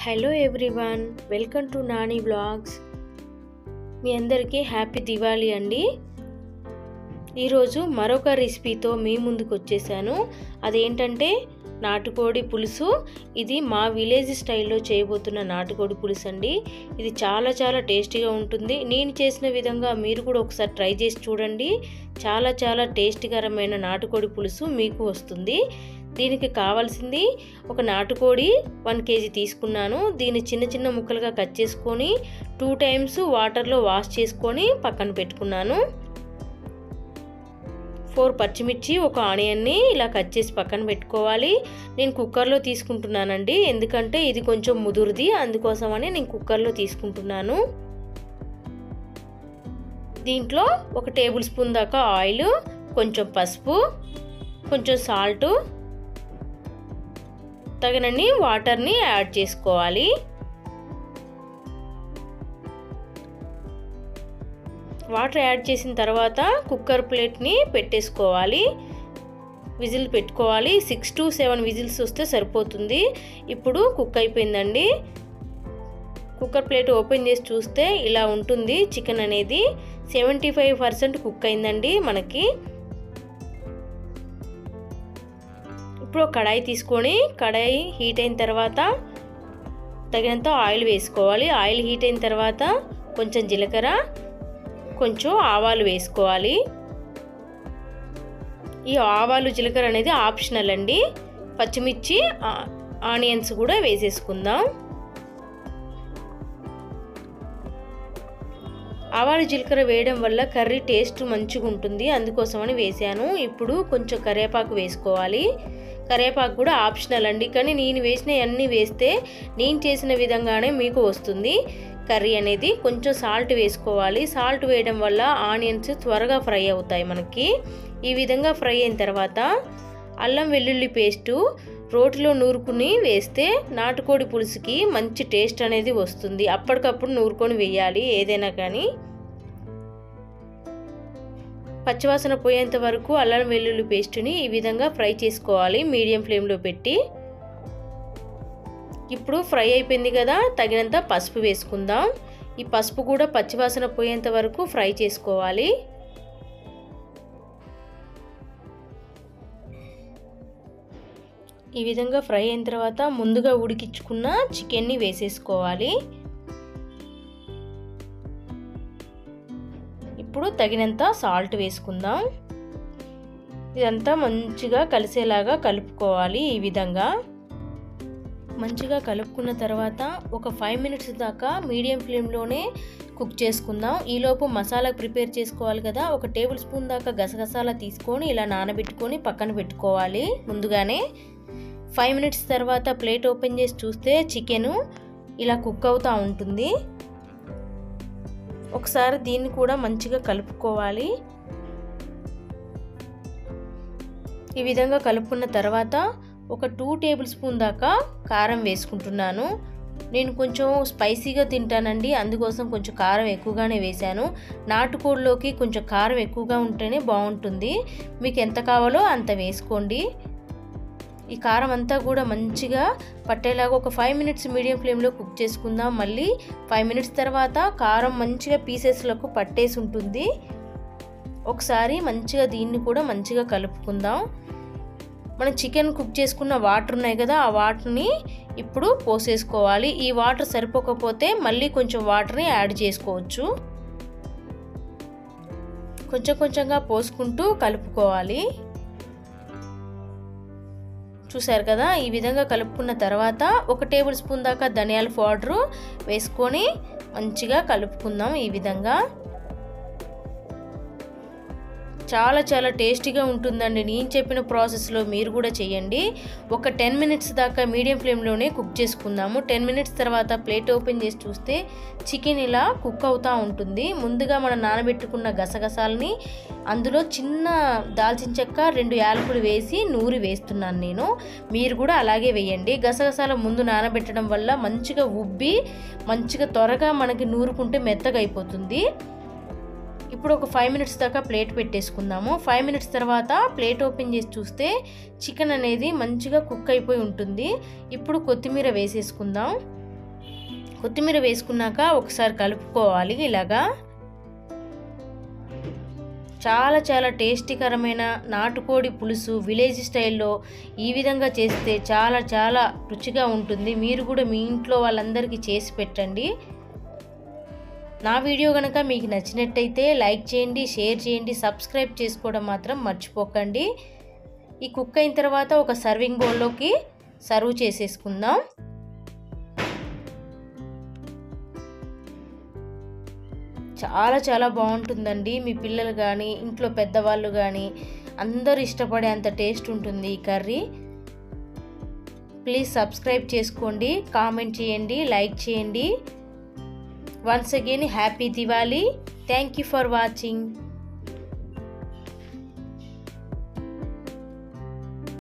hello everyone welcome to Nani blogs మీ అందరికీ happy Diwali అండి ఈరోజు మరొక రెసిపీతో మీ ముందుకు వచ్చేసాను అదేంటంటే నాటుకోడి పులుసు ఇది మా విలేజ్ స్టైల్లో చేయబోతున్న నాటుకోడి పులుసు అండి ఇది చాలా చాలా టేస్టీగా ఉంటుంది నేను చేసిన విధంగా మీరు కూడా ఒకసారి ట్రై చేసి చూడండి చాలా చాలా టేస్టీకరమైన నాటుకోడి పులుసు మీకు వస్తుంది దీనికి కావాల్సింది ఒక నాటుకోడి వన్ కేజీ తీసుకున్నాను దీన్ని చిన్న చిన్న ముక్కలుగా కట్ చేసుకొని టూ టైమ్స్ వాటర్లో వాష్ చేసుకొని పక్కన పెట్టుకున్నాను ఫోర్ పచ్చిమిర్చి ఒక ఆనియన్ని ఇలా కట్ చేసి పక్కన పెట్టుకోవాలి నేను కుక్కర్లో తీసుకుంటున్నానండి ఎందుకంటే ఇది కొంచెం ముదురుది అందుకోసమని నేను కుక్కర్లో తీసుకుంటున్నాను దీంట్లో ఒక టేబుల్ స్పూన్ దాకా ఆయిల్ కొంచెం పసుపు కొంచెం సాల్టు తగినన్ని వాటర్ని యాడ్ చేసుకోవాలి వాటర్ యాడ్ చేసిన తర్వాత కుక్కర్ ప్లేట్ని పెట్టేసుకోవాలి విజిల్ పెట్టుకోవాలి సిక్స్ టు సెవెన్ విజిల్స్ వస్తే సరిపోతుంది ఇప్పుడు కుక్ అయిపోయిందండి కుక్కర్ ప్లేట్ ఓపెన్ చేసి చూస్తే ఇలా ఉంటుంది చికెన్ అనేది సెవెంటీ ఫైవ్ పర్సెంట్ కుక్ అయిందండి మనకి ఇప్పుడు కడాయి తీసుకొని కడాయి హీట్ అయిన తర్వాత తగినంత ఆయిల్ వేసుకోవాలి ఆయిల్ హీట్ అయిన తర్వాత కొంచెం జీలకర్ర కొంచెం ఆవాలు వేసుకోవాలి ఈ ఆవాలు జీలకర్ర అనేది ఆప్షనల్ అండి పచ్చిమిర్చి ఆనియన్స్ కూడా వేసేసుకుందాం ఆవాలు జీలకర్ర వేయడం వల్ల కర్రీ టేస్ట్ మంచిగా ఉంటుంది అందుకోసమని వేసాను ఇప్పుడు కొంచెం కరివేపాకు వేసుకోవాలి కరివేపాకు కూడా ఆప్షనల్ అండి కానీ నేను వేసిన అన్నీ వేస్తే నేను చేసిన విధంగానే మీకు వస్తుంది కర్రీ అనేది కొంచెం సాల్ట్ వేసుకోవాలి సాల్ట్ వేయడం వల్ల ఆనియన్స్ త్వరగా ఫ్రై అవుతాయి మనకి ఈ విధంగా ఫ్రై అయిన తర్వాత అల్లం వెల్లుల్లి పేస్టు రోటిలో నూరుకుని వేస్తే నాటుకోడి పులుసుకి మంచి టేస్ట్ అనేది వస్తుంది అప్పటికప్పుడు నూరుకొని వేయాలి ఏదైనా కానీ పచ్చివాసన పోయేంత వరకు అల్లం వెల్లుల్లి పేస్ట్ని ఈ విధంగా ఫ్రై చేసుకోవాలి మీడియం ఫ్లేమ్లో పెట్టి ఇప్పుడు ఫ్రై అయిపోయింది కదా తగినంత పసుపు వేసుకుందాం ఈ పసుపు కూడా పచ్చివాసన పోయేంత వరకు ఫ్రై చేసుకోవాలి ఈ విధంగా ఫ్రై అయిన తర్వాత ముందుగా ఉడికించుకున్న చికెన్ని వేసేసుకోవాలి ఇప్పుడు తగినంత సాల్ట్ వేసుకుందాం ఇదంతా మంచిగా కలిసేలాగా కలుపుకోవాలి ఈ విధంగా మంచిగా కలుపుకున్న తర్వాత ఒక ఫైవ్ మినిట్స్ దాకా మీడియం ఫ్లేమ్లోనే కుక్ చేసుకుందాం ఈలోపు మసాలా ప్రిపేర్ చేసుకోవాలి కదా ఒక టేబుల్ స్పూన్ దాకా గసగసాల తీసుకొని ఇలా నానబెట్టుకొని పక్కన పెట్టుకోవాలి ముందుగానే ఫైవ్ మినిట్స్ తర్వాత ప్లేట్ ఓపెన్ చేసి చూస్తే చికెను ఇలా కుక్ అవుతూ ఉంటుంది ఒకసారి దీన్ని కూడా మంచిగా కలుపుకోవాలి ఈ విధంగా కలుపుకున్న తర్వాత ఒక టూ టేబుల్ స్పూన్ దాకా కారం వేసుకుంటున్నాను నేను కొంచెం స్పైసీగా తింటానండి అందుకోసం కొంచెం కారం ఎక్కువగానే వేశాను నాటుకోడిలోకి కొంచెం కారం ఎక్కువగా ఉంటేనే బాగుంటుంది మీకు ఎంత కావాలో అంత వేసుకోండి ఈ కారం అంతా కూడా మంచిగా పట్టేలాగా ఒక ఫైవ్ మినిట్స్ మీడియం ఫ్లేమ్లో కుక్ చేసుకుందాం మళ్ళీ ఫైవ్ మినిట్స్ తర్వాత కారం మంచిగా పీసెస్లకు పట్టేసి ఉంటుంది ఒకసారి మంచిగా దీన్ని కూడా మంచిగా కలుపుకుందాం మనం చికెన్ కుక్ చేసుకున్న వాటర్ ఉన్నాయి కదా ఆ వాటర్ని ఇప్పుడు పోసేసుకోవాలి ఈ వాటర్ సరిపోకపోతే మళ్ళీ కొంచెం వాటర్ని యాడ్ చేసుకోవచ్చు కొంచెం కొంచెంగా పోసుకుంటూ కలుపుకోవాలి చూసారు కదా ఈ విధంగా కలుపుకున్న తర్వాత ఒక టేబుల్ స్పూన్ దాకా ధనియాల పౌడరు వేసుకొని మంచిగా కలుపుకుందాం ఈ విధంగా చాలా చాలా టేస్టీగా ఉంటుందండి నేను చెప్పిన ప్రాసెస్లో మీరు కూడా చేయండి ఒక టెన్ మినిట్స్ దాకా మీడియం ఫ్లేమ్లోనే కుక్ చేసుకుందాము టెన్ మినిట్స్ తర్వాత ప్లేట్ ఓపెన్ చేసి చూస్తే చికెన్ ఇలా కుక్ అవుతూ ఉంటుంది ముందుగా మనం నానబెట్టుకున్న గసగసాలని అందులో చిన్న దాల్చిన చెక్క రెండు యాలకులు వేసి నూరి వేస్తున్నాను నేను మీరు కూడా అలాగే వేయండి గసగసాల ముందు నానబెట్టడం వల్ల మంచిగా ఉబ్బి మంచిగా త్వరగా మనకి నూరుకుంటే మెత్తగా అయిపోతుంది ఇప్పుడు ఒక ఫైవ్ మినిట్స్ దాకా ప్లేట్ పెట్టేసుకుందాము ఫైవ్ మినిట్స్ తర్వాత ప్లేట్ ఓపెన్ చేసి చూస్తే చికెన్ అనేది మంచిగా కుక్ అయిపోయి ఉంటుంది ఇప్పుడు కొత్తిమీర వేసేసుకుందాం కొత్తిమీర వేసుకున్నాక ఒకసారి కలుపుకోవాలి ఇలాగా చాలా చాలా టేస్టీకరమైన నాటుకోడి పులుసు విలేజ్ స్టైల్లో ఈ విధంగా చేస్తే చాలా చాలా రుచిగా ఉంటుంది మీరు కూడా మీ ఇంట్లో వాళ్ళందరికీ చేసి పెట్టండి నా వీడియో కనుక మీకు నచ్చినట్టయితే లైక్ చేయండి షేర్ చేయండి సబ్స్క్రైబ్ చేసుకోవడం మాత్రం మర్చిపోకండి ఈ కుక్ అయిన తర్వాత ఒక సర్వింగ్ బౌల్లోకి సర్వ్ చేసేసుకుందాం చాలా చాలా బాగుంటుందండి మీ పిల్లలు కానీ ఇంట్లో పెద్దవాళ్ళు కానీ అందరూ ఇష్టపడే అంత టేస్ట్ ఉంటుంది ఈ కర్రీ ప్లీజ్ సబ్స్క్రైబ్ చేసుకోండి కామెంట్ చేయండి లైక్ చేయండి once again happy Diwali thank you for watching